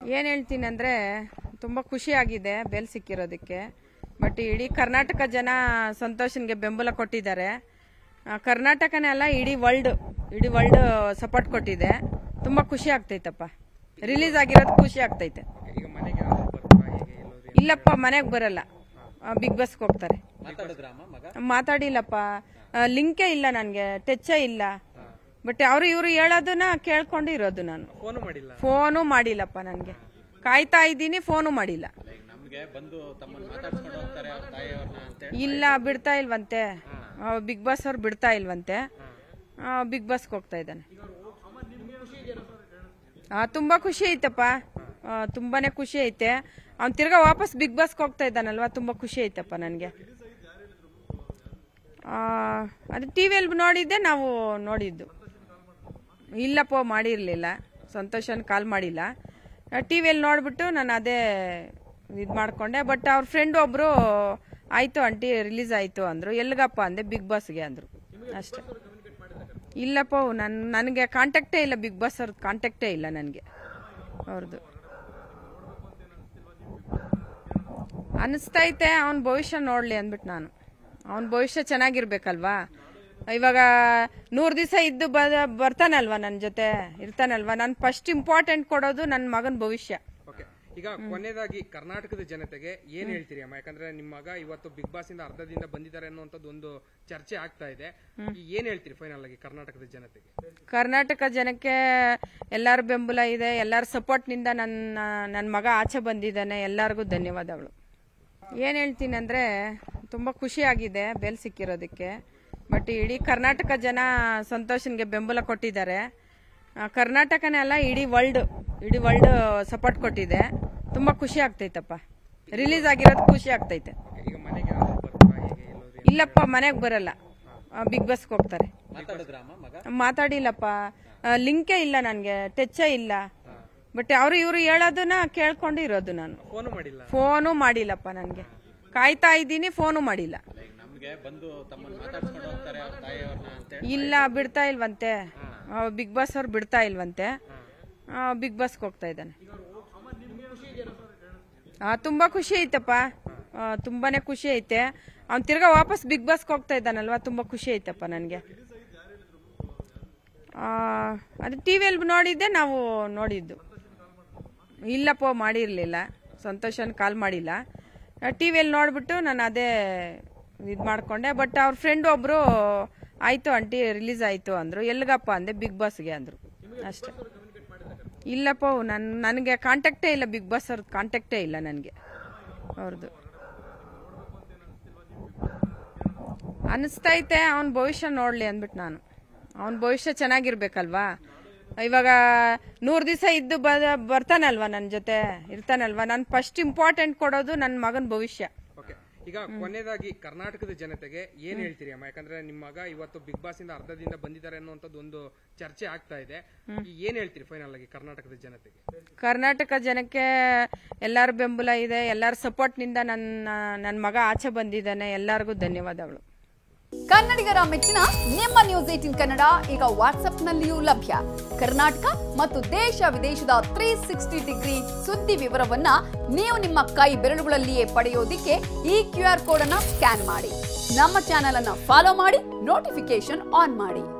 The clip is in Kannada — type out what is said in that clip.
ಏನು ಹೇಳ್ತೀನಿ ಅಂದರೆ ತುಂಬ ಖುಷಿಯಾಗಿದೆ ಬೆಲ್ ಸಿಕ್ಕಿರೋದಕ್ಕೆ ಬಟ್ ಇಡೀ ಕರ್ನಾಟಕ ಜನ ಸಂತೋಷನ್ಗೆ ಬೆಂಬಲ ಕೊಟ್ಟಿದ್ದಾರೆ ಆ, ಕರ್ನಾಟಕನೇ ಅಲ್ಲ ಇಡೀ ವರ್ಲ್ಡ್ ಇಡೀ ವರ್ಲ್ಡ್ ಸಪೋರ್ಟ್ ಕೊಟ್ಟಿದೆ ತುಂಬ ಖುಷಿ ಆಗ್ತೈತಪ್ಪ ರಿಲೀಸ್ ಆಗಿರೋದು ಖುಷಿ ಆಗ್ತೈತೆ ಈಗ ಮನೆಗೆ ಏನಾದ್ರು ಬರ್ತಾ ಹೇಗೆ ಎಲ್ಲರೂ ಇಲ್ಲಪ್ಪ ಮನೆಗೆ ಬರಲ್ಲ ಬಿಗ್ ಬಾಸ್ಗೆ ಹೋಗ್ತಾರೆ ಮಾತಾಡಿದ್ರ ಅಮ್ಮ ಮಗ ಮಾತಾಡಿಲ್ಲಪ್ಪ ಲಿಂಕೇ ಇಲ್ಲ ನನಗೆ ಟಚ್ಚೇ ಇಲ್ಲ ಬಟ್ ಅವರು ಇವರು ಹೇಳೋದನ್ನ ಕೇಳ್ಕೊಂಡು ಇರೋದು ನಾನು ಫೋನು ಮಾಡಿಲ್ಲ ಫೋನು ಮಾಡಿಲ್ಲಪ್ಪ ನನಗೆ ಕಾಯ್ತಾ ಇದ್ದೀನಿ ಫೋನು ಮಾಡಿಲ್ಲ ಈಗ ನಮ್ಗೆ ಬಂದು ತಮ್ಮನ್ನ ಮಾತಾಡ್ಸ್ಕೊಂಡು ಹೋಗ್ತಾರೆ ಅವ್ರ ತಾಯಿಯವ್ರನ್ನ ಅಂತ ಇಲ್ಲ ಬಿಡ್ತಾ ಇಲ್ವಂತೆ ಬಿಗ್ ಬಾಸ್ ಅವ್ರು ಬಿಡ್ತಾ ಇಲ್ವಂತೆ ಬಿಗ್ ಬಾಸ್ಗೆ ಹೋಗ್ತಾ ಇದ್ದಾನೆ ಆ, ತುಂಬಾ ಖುಷಿ ಐತಪ್ಪ ಆ, ತುಂಬಾನೇ ಖುಷಿ ಐತೆ ಅವ್ನು ತಿರ್ಗಾ ವಾಪಸ್ ಬಿಗ್ ಬಾಸ್ಗೆ ಹೋಗ್ತಾ ಇದ್ದಾನಲ್ವಾ ತುಂಬಾ ಖುಷಿ ಐತಪ್ಪ ನನಗೆ ಅದು ಟಿ ವಿಯಲ್ಲಿ ನೋಡಿದ್ದೆ ನಾವು ನೋಡಿದ್ದು ಇಲ್ಲಪ್ಪ ಮಾಡಿರಲಿಲ್ಲ ಸಂತೋಷನ್ ಕಾಲ್ ಮಾಡಿಲ್ಲ ಟಿ ವಿಯಲ್ಲಿ ನೋಡ್ಬಿಟ್ಟು ನಾನು ಅದೇ ಇದು ಮಾಡ್ಕೊಂಡೆ ಬಟ್ ಅವ್ರ ಫ್ರೆಂಡ್ ಒಬ್ರು ಆಯ್ತು ಆಂಟಿ ರಿಲೀಸ್ ಆಯ್ತು ಅಂದ್ರು ಎಲ್ಗಪ್ಪ ಅಂದೆ ಬಿಗ್ ಬಾಸ್ಗೆ ಅಂದ್ರು ಅಷ್ಟೇ ಇಲ್ಲಪ್ಪ ನನ್ ನನಗೆ ಕಾಂಟ್ಯಾಕ್ಟೇ ಇಲ್ಲ ಬಿಗ್ ಬಾಸ್ ಅವ್ರದ್ದು ಕಾಂಟ್ಯಾಕ್ಟೇ ಇಲ್ಲ ನನಗೆ ಅವ್ರದ್ದು ಅನಿಸ್ತೈತೆ ಅವನ ಭವಿಷ್ಯ ನೋಡ್ಲಿ ಅಂದ್ಬಿಟ್ಟು ನಾನು ಅವನ ಭವಿಷ್ಯ ಚೆನ್ನಾಗಿರ್ಬೇಕಲ್ವಾ ಇವಾಗ ನೂರು ದಿವಸ ಇದ್ದು ಬ ಬರ್ತಾನಲ್ವಾ ನನ್ನ ಜೊತೆ ಇರ್ತಾನಲ್ವಾ ನಾನು ಫಸ್ಟ್ ಇಂಪಾರ್ಟೆಂಟ್ ಕೊಡೋದು ನನ್ನ ಮಗನ ಭವಿಷ್ಯ ಓಕೆ ಈಗ ಕೊನೆಯದಾಗಿ ಕರ್ನಾಟಕದ ಜನತೆಗೆ ಏನ್ ಹೇಳ್ತೀರಿ ಅಮ್ಮ ಯಾಕಂದ್ರೆ ನಿಮ್ಮ ಮಗ ಇವತ್ತು ಬಿಗ್ ಬಾಸ್ ಇಂದ ಅರ್ಧದಿಂದ ಬಂದಿದ್ದಾರೆ ಅನ್ನುವಂಥದ್ದು ಒಂದು ಚರ್ಚೆ ಆಗ್ತಾ ಇದೆ ಈ ಏನ್ ಹೇಳ್ತೀರಿ ಫೈನಲ್ ಆಗಿ ಕರ್ನಾಟಕದ ಜನತೆಗೆ ಕರ್ನಾಟಕ ಜನಕ್ಕೆ ಎಲ್ಲರ ಬೆಂಬಲ ಇದೆ ಎಲ್ಲರ ಸಪೋರ್ಟ್ನಿಂದ ನನ್ನ ನನ್ನ ಮಗ ಆಚೆ ಬಂದಿದ್ದಾನೆ ಎಲ್ಲರಿಗೂ ಧನ್ಯವಾದಗಳು ಏನು ಹೇಳ್ತೀನಿ ಅಂದರೆ ತುಂಬ ಖುಷಿಯಾಗಿದೆ ಬೆಲ್ ಸಿಕ್ಕಿರೋದಕ್ಕೆ ಬಟ್ ಇಡೀ ಕರ್ನಾಟಕ ಜನ ಸಂತೋಷನ್ಗೆ ಬೆಂಬಲ ಕೊಟ್ಟಿದ್ದಾರೆ ಆ, ಕರ್ನಾಟಕನೇ ಅಲ್ಲ ಇಡೀ ವರ್ಲ್ಡ್ ಇಡೀ ವರ್ಲ್ಡ್ ಸಪೋರ್ಟ್ ಕೊಟ್ಟಿದೆ ತುಂಬ ಖುಷಿ ಆಗ್ತೈತಪ್ಪ ರಿಲೀಸ್ ಆಗಿರೋದು ಖುಷಿ ಆಗ್ತೈತೆ ಈಗ ಮನೆಗೆ ಏನಾದ್ರು ಬರ್ತಾ ಹೇಗೆ ಎಲ್ಲರೂ ಇಲ್ಲಪ್ಪ ಮನೆಗೆ ಬರಲ್ಲ ಬಿಗ್ ಬಾಸ್ಗೆ ಹೋಗ್ತಾರೆ ಮಾತಾಡಿದ್ರ ಅಮ್ಮ ಮಗ ಮಾತಾಡಿಲ್ಲಪ್ಪ ಲಿಂಕೇ ಇಲ್ಲ ನನಗೆ ಟಚ್ಚೇ ಇಲ್ಲ ಬಟ್ ಅವರು ಇವರು ಹೇಳೋದನ್ನ ಕೇಳ್ಕೊಂಡು ಇರೋದು ನಾನು ಫೋನು ಮಾಡಿಲ್ಲ ಫೋನು ಮಾಡಿಲ್ಲಪ್ಪ ನನಗೆ ಕಾಯ್ತಾ ಇದ್ದೀನಿ ಫೋನು ಮಾಡಿಲ್ಲ ಈಗ ನಮ್ಗೆ ಬಂದು ತಮ್ಮನ್ನ ಮಾತಾಡ್ಸ್ಕೊಂಡು ಹೋಗ್ತಾರೆ ಅವ್ರ ತಾಯಿಯವ್ರನ್ನ ಅಂತ ಇಲ್ಲ ಬಿಡ್ತಾ ಇಲ್ವಂತೆ ಬಿಗ್ ಬಾಸ್ ಅವ್ರು ಬಿಡ್ತಾ ಇಲ್ವಂತೆ ಬಿಗ್ ಬಾಸ್ಗೆ ಹೋಗ್ತಾ ಇದ್ದಾನೆ ಆ, ತುಂಬಾ ಖುಷಿ ಐತಪ್ಪ ಆ, ತುಂಬಾನೇ ಖುಷಿ ಐತೆ ಅವ್ನು ತಿರ್ಗಾ ವಾಪಸ್ ಬಿಗ್ ಬಾಸ್ಗೆ ಹೋಗ್ತಾ ಇದ್ದಾನಲ್ವಾ ತುಂಬಾ ಖುಷಿ ಐತಪ್ಪ ನನಗೆ ಅದು ಟಿ ವಿಯಲ್ಲಿ ನೋಡಿದ್ದೆ ನಾವು ನೋಡಿದ್ದು ಇಲ್ಲಪ್ಪ ಮಾಡಿರಲಿಲ್ಲ ಸಂತೋಷನ್ ಕಾಲ್ ಮಾಡಿಲ್ಲ ಟಿ ವಿಯಲ್ಲಿ ನೋಡ್ಬಿಟ್ಟು ನಾನು ಅದೇ ಇದು ಮಾಡ್ಕೊಂಡೆ ಬಟ್ ಅವ್ರ ಫ್ರೆಂಡ್ ಒಬ್ರು ಆಯ್ತು ಆಂಟಿ ರಿಲೀಸ್ ಆಯ್ತು ಅಂದ್ರು ಎಲ್ಗಪ್ಪ ಅಂದೆ ಬಿಗ್ ಬಾಸ್ಗೆ ಅಂದ್ರು ಅಷ್ಟೇ ಇಲ್ಲಪ್ಪ ನನ್ ನನಗೆ ಕಾಂಟ್ಯಾಕ್ಟೇ ಇಲ್ಲ ಬಿಗ್ ಬಾಸ್ ಅವ್ರದ್ದು ಕಾಂಟ್ಯಾಕ್ಟೇ ಇಲ್ಲ ನನಗೆ ಅವ್ರದ್ದು ಅನಿಸ್ತೈತೆ ಅವನ ಭವಿಷ್ಯ ನೋಡ್ಲಿ ಅಂದ್ಬಿಟ್ಟು ನಾನು ಅವನ ಭವಿಷ್ಯ ಚೆನ್ನಾಗಿರ್ಬೇಕಲ್ವಾ ಇವಾಗ ನೂರು ದಿವಸ ಇದ್ದು ಬ ಬರ್ತಾನಲ್ವಾ ನನ್ನ ಜೊತೆ ಇರ್ತಾನಲ್ವಾ ನಾನು ಫಸ್ಟ್ ಇಂಪಾರ್ಟೆಂಟ್ ಕೊಡೋದು ನನ್ನ ಮಗನ ಭವಿಷ್ಯ ಓಕೆ ಈಗ ಕೊನೆಯದಾಗಿ ಕರ್ನಾಟಕದ ಜನತೆಗೆ ಏನ್ ಹೇಳ್ತೀರಿ ಅಮ್ಮ ಯಾಕಂದ್ರೆ ನಿಮ್ಮ ಮಗ ಇವತ್ತು ಬಿಗ್ ಬಾಸ್ ಇಂದ ಅರ್ಧದಿಂದ ಬಂದಿದ್ದಾರೆ ಅನ್ನುವಂಥದ್ದು ಒಂದು ಚರ್ಚೆ ಆಗ್ತಾ ಇದೆ ಈ ಏನ್ ಹೇಳ್ತೀರಿ ಫೈನಲ್ ಆಗಿ ಕರ್ನಾಟಕದ ಜನತೆಗೆ ಕರ್ನಾಟಕ ಜನಕ್ಕೆ ಎಲ್ಲರ ಬೆಂಬಲ ಇದೆ ಎಲ್ಲರ ಸಪೋರ್ಟ್ನಿಂದ ನನ್ನ ನನ್ನ ಮಗ ಆಚೆ ಬಂದಿದ್ದಾನೆ ಎಲ್ಲರಿಗೂ ಧನ್ಯವಾದಗಳು ಕನ್ನಡಿಗರ ಮೆಚ್ಚಿನ ನಿಮ್ಮ ನ್ಯೂಸ್ ಏಟಿನ್ ಕನ್ನಡ ಈಗ ವಾಟ್ಸ್ಆಪ್ನಲ್ಲಿಯೂ ಲಭ್ಯ ಕರ್ನಾಟಕ ಮತ್ತು ದೇಶ ವಿದೇಶದ ತ್ರೀ ಸಿಕ್ಸ್ಟಿ ಡಿಗ್ರಿ ಸುದ್ದಿ ವಿವರವನ್ನ ನೀವು ನಿಮ್ಮ ಕೈ ಬೆರಳುಗಳಲ್ಲಿಯೇ ಪಡೆಯೋದಿಕ್ಕೆ ಈ ಕ್ಯೂ ಆರ್ ಕೋಡ್ ಅನ್ನ ಸ್ಕ್ಯಾನ್ ಮಾಡಿ ನಮ್ಮ ಚಾನೆಲ್ ಅನ್ನ ಫಾಲೋ ಮಾಡಿ ನೋಟಿಫಿಕೇಶನ್ ಆನ್ ಮಾಡಿ